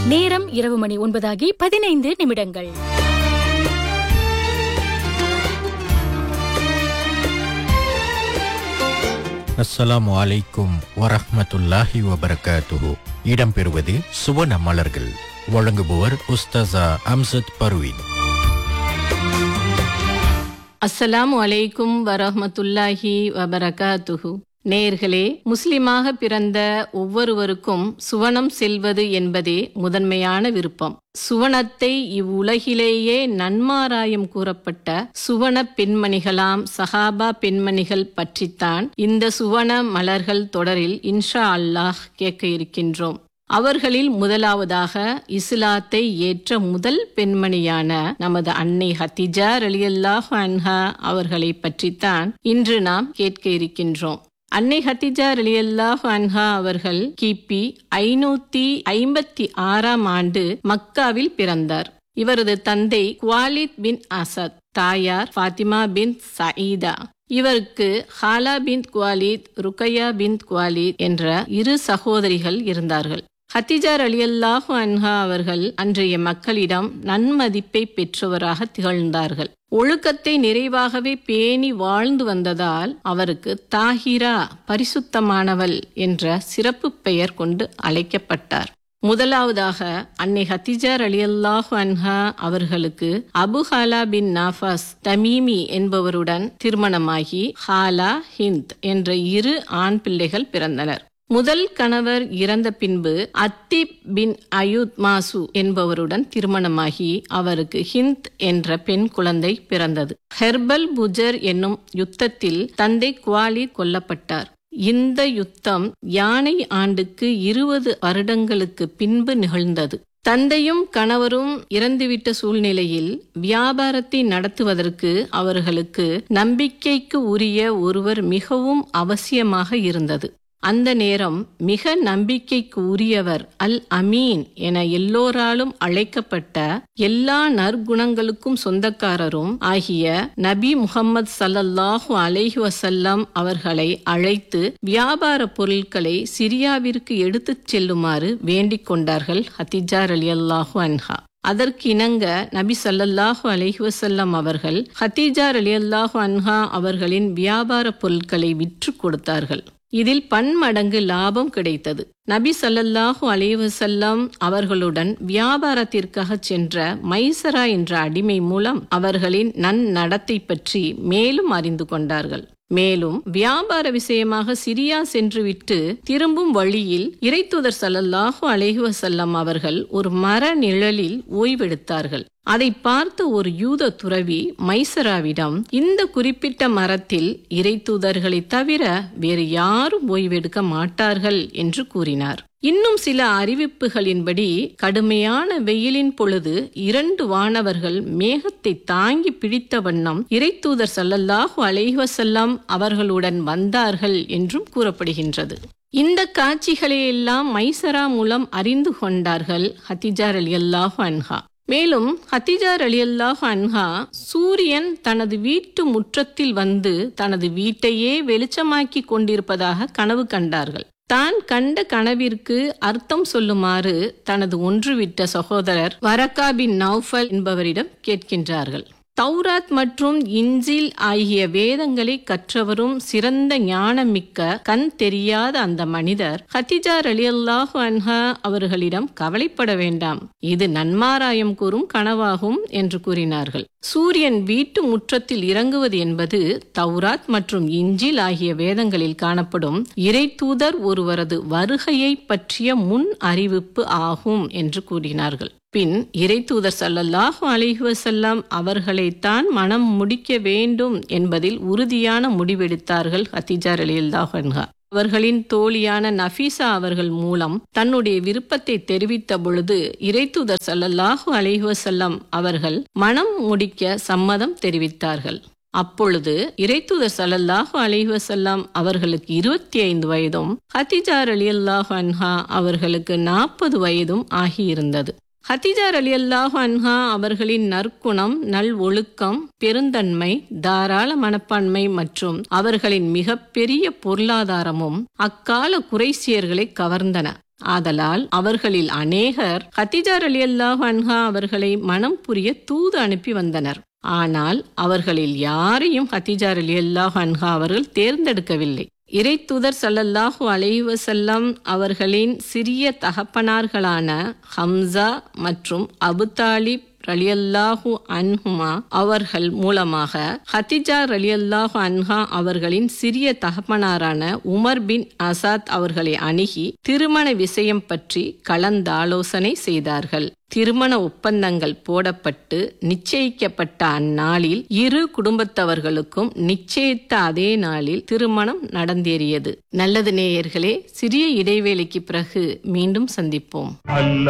நேரம் இரவு மணி ஒன்பதாகி பதினைந்து நிமிடங்கள் அஸ்ஸலாமு அலைக்கும் வரஹ்மத்துல்லாஹி வபரகாத்துஹு இடம்பெறுவது சுவன மலர்கள் வழங்குபவர் உஸ்தாசா அம்சத் பர்வீன் அஸ்ஸலாமு அலைக்கும் வரஹ்மத்துல்லாஹி வபரகாத்துஹு நேர்களே முஸ்லிமாக பிறந்த ஒவ்வொருவருக்கும் சுவனம் செல்வது என்பதே முதன்மையான விருப்பம் சுவனத்தை இவ்வுலகிலேயே நன்மாராயம் கூறப்பட்ட சுவன பெண்மணிகளாம் சஹாபா பெண்மணிகள் பற்றித்தான் இந்த சுவன மலர்கள் தொடரில் இன்ஷா அல்லாஹ் கேட்க இருக்கின்றோம் அவர்களில் முதலாவதாக இஸ்லாத்தை ஏற்ற முதல் பெண்மணியான நமது அன்னை ஹத்திஜா ரலியல்லாஹு அன்ஹா அவர்களை பற்றித்தான் இன்று நாம் கேட்க இருக்கின்றோம் அன்னை ஹத்திஜா ரலியல்லாஹு அன்ஹா அவர்கள் கிபி ஐநூத்தி ஐம்பத்தி ஆறாம் ஆண்டு மக்காவில் பிறந்தார் இவரது தந்தை குவாலித் பின் அசத் தாயார் ஃபாத்திமா பின் சயீதா இவருக்கு ஹாலா பின் குவாலித் ருக்கையா பின் குவாலித் என்ற இரு சகோதரிகள் இருந்தார்கள் ஹத்திஜார் அலியல்லாஹு அன்ஹா அவர்கள் அன்றைய மக்களிடம் நன்மதிப்பை பெற்றவராக திகழ்ந்தார்கள் ஒழுக்கத்தை நிறைவாகவே பேணி வாழ்ந்து வந்ததால் அவருக்கு தாஹிரா பரிசுத்தமானவள் என்ற சிறப்பு பெயர் கொண்டு அழைக்கப்பட்டார் முதலாவதாக அன்னை ஹத்திஜார் அலியல்லாஹு அன்ஹா அவர்களுக்கு அபு ஹாலா பின் நாஃபாஸ் தமீமி என்பவருடன் திருமணமாகி ஹாலா ஹிந்த் என்ற இரு ஆண் பிள்ளைகள் பிறந்தனர் முதல் கணவர் இறந்த பின்பு அத்திப் பின் அயுத் மாசு என்பவருடன் திருமணமாகி அவருக்கு ஹிந்த் என்ற பெண் குழந்தை பிறந்தது ஹெர்பல் புஜர் என்னும் யுத்தத்தில் தந்தை குவாலித் கொல்லப்பட்டார் இந்த யுத்தம் யானை ஆண்டுக்கு இருபது வருடங்களுக்கு பின்பு நிகழ்ந்தது தந்தையும் கணவரும் இறந்துவிட்ட சூழ்நிலையில் வியாபாரத்தை நடத்துவதற்கு அவர்களுக்கு நம்பிக்கைக்கு உரிய ஒருவர் மிகவும் அவசியமாக இருந்தது அந்த நேரம் மிக நம்பிக்கைக்கு உரியவர் அல் அமீன் என எல்லோராலும் அழைக்கப்பட்ட எல்லா நற்குணங்களுக்கும் சொந்தக்காரரும் ஆகிய நபி முகம்மது சல்லல்லாஹு அலைஹி வசல்லம் அவர்களை அழைத்து வியாபார பொருட்களை சிரியாவிற்கு எடுத்துச் செல்லுமாறு வேண்டிக் கொண்டார்கள் ஹத்திஜார் அலி அல்லாஹு அன்ஹா அதற்கு இணங்க நபி சல்லல்லாஹு அலைஹி வசல்லம் அவர்கள் ஹத்தீஜார் அலி அல்லாஹு அன்ஹா அவர்களின் வியாபார பொருட்களை விற்று கொடுத்தார்கள் இதில் பன்மடங்கு லாபம் கிடைத்தது நபி சல்லல்லாஹு அலைவசல்லம் அவர்களுடன் வியாபாரத்திற்காக சென்ற மைசரா என்ற அடிமை மூலம் அவர்களின் நன்னடத்தை பற்றி மேலும் அறிந்து கொண்டார்கள் மேலும் வியாபார விஷயமாக சிரியா சென்றுவிட்டு திரும்பும் வழியில் இறைத்துதர் சல்லல்லாஹு அலைஹி வசல்லம் அவர்கள் ஒரு மர நிழலில் ஓய்வெடுத்தார்கள் அதை பார்த்த ஒரு யூத துறவி மைசராவிடம் இந்த குறிப்பிட்ட மரத்தில் இறைத்தூதர்களை தவிர வேறு யாரும் ஓய்வெடுக்க மாட்டார்கள் என்று கூறினார் இன்னும் சில அறிவிப்புகளின்படி கடுமையான வெயிலின் பொழுது இரண்டு வானவர்கள் மேகத்தை தாங்கி பிடித்த வண்ணம் இறைத்தூதர் சல்லல்லாஹு அலைவசல்லாம் அவர்களுடன் வந்தார்கள் என்றும் கூறப்படுகின்றது இந்த காட்சிகளையெல்லாம் மைசரா மூலம் அறிந்து கொண்டார்கள் ஹத்திஜார் அலி அல்லாஹு அன்ஹா மேலும் ஹத்திஜார் அலி அல்லாஹ் அன்ஹா சூரியன் தனது வீட்டு முற்றத்தில் வந்து தனது வீட்டையே வெளிச்சமாக்கி கொண்டிருப்பதாக கனவு கண்டார்கள் தான் கண்ட கனவிற்கு அர்த்தம் சொல்லுமாறு தனது ஒன்றுவிட்ட சகோதரர் வரக்கா பின் நௌஃபல் என்பவரிடம் கேட்கின்றார்கள் தௌராத் மற்றும் இன்ஜில் ஆகிய வேதங்களை கற்றவரும் சிறந்த ஞானமிக்க கண் தெரியாத அந்த மனிதர் ஹத்திஜார் அலி அல்லாஹு அன்ஹா அவர்களிடம் கவலைப்பட வேண்டாம் இது நன்மாராயம் கூறும் கனவாகும் என்று கூறினார்கள் சூரியன் வீட்டு முற்றத்தில் இறங்குவது என்பது தௌராத் மற்றும் இஞ்சில் ஆகிய வேதங்களில் காணப்படும் இறை தூதர் ஒருவரது வருகையை பற்றிய முன் அறிவிப்பு ஆகும் என்று கூறினார்கள் பின் இறைத்தூதர் சல்லல்லாஹு அலிஹி வசல்லாம் அவர்களைத்தான் மனம் முடிக்க வேண்டும் என்பதில் உறுதியான முடிவெடுத்தார்கள் ஹத்திஜார் அலில்லாஹன்ஹா அவர்களின் தோழியான நஃபீசா அவர்கள் மூலம் தன்னுடைய விருப்பத்தை தெரிவித்த பொழுது இறைத்தூதர் சல்லல்லாஹு அலிஹி வசல்லம் அவர்கள் மனம் முடிக்க சம்மதம் தெரிவித்தார்கள் அப்பொழுது இறைத்தூதர் சல்லல்லாஹு அலிஹி வசல்லாம் அவர்களுக்கு இருபத்தி ஐந்து வயதும் ஹத்திஜார் அலி அல்லாஹு அன்ஹா அவர்களுக்கு நாற்பது வயதும் ஆகியிருந்தது ஹத்திஜார் அலி அல்லாஹு அன்ஹா அவர்களின் நற்குணம் நல் ஒழுக்கம் பெருந்தன்மை தாராள மனப்பான்மை மற்றும் அவர்களின் மிகப்பெரிய பொருளாதாரமும் அக்கால குறைசியர்களை கவர்ந்தன ஆதலால் அவர்களில் அநேகர் ஹத்திஜார் அலி அல்லாஹ் அன்ஹா அவர்களை மனம் புரிய தூது அனுப்பி வந்தனர் ஆனால் அவர்களில் யாரையும் ஹத்திஜார் அலி அல்லாஹ் அன்ஹா அவர்கள் தேர்ந்தெடுக்கவில்லை இறை தூதர் சல்லல்லாஹு அலைஹி வஸல்லம் அவர்களின் சிறிய தகப்பனார்களான ஹம்சா மற்றும் அபு தாலிப் ரலியல்லாஹு அன்ஹுமா அவர்கள் மூலமாக ஹத்திஜா ரலியல்லாஹு அன்ஹா அவர்களின் சிறிய தகப்பனாரான உமர் பின் அசாத் அவர்களை அணுகி திருமண விஷயம் பற்றி கலந்தாலோசனை செய்தார்கள் திருமண ஒப்பந்தங்கள் போடப்பட்டு நிச்சயிக்கப்பட்ட அந்நாளில் இரு குடும்பத்தவர்களுக்கும் நிச்சயித்த அதே நாளில் திருமணம் நடந்தேறியது நல்லது நேயர்களே சிறிய இடைவேளைக்கு பிறகு மீண்டும் சந்திப்போம் அல்ல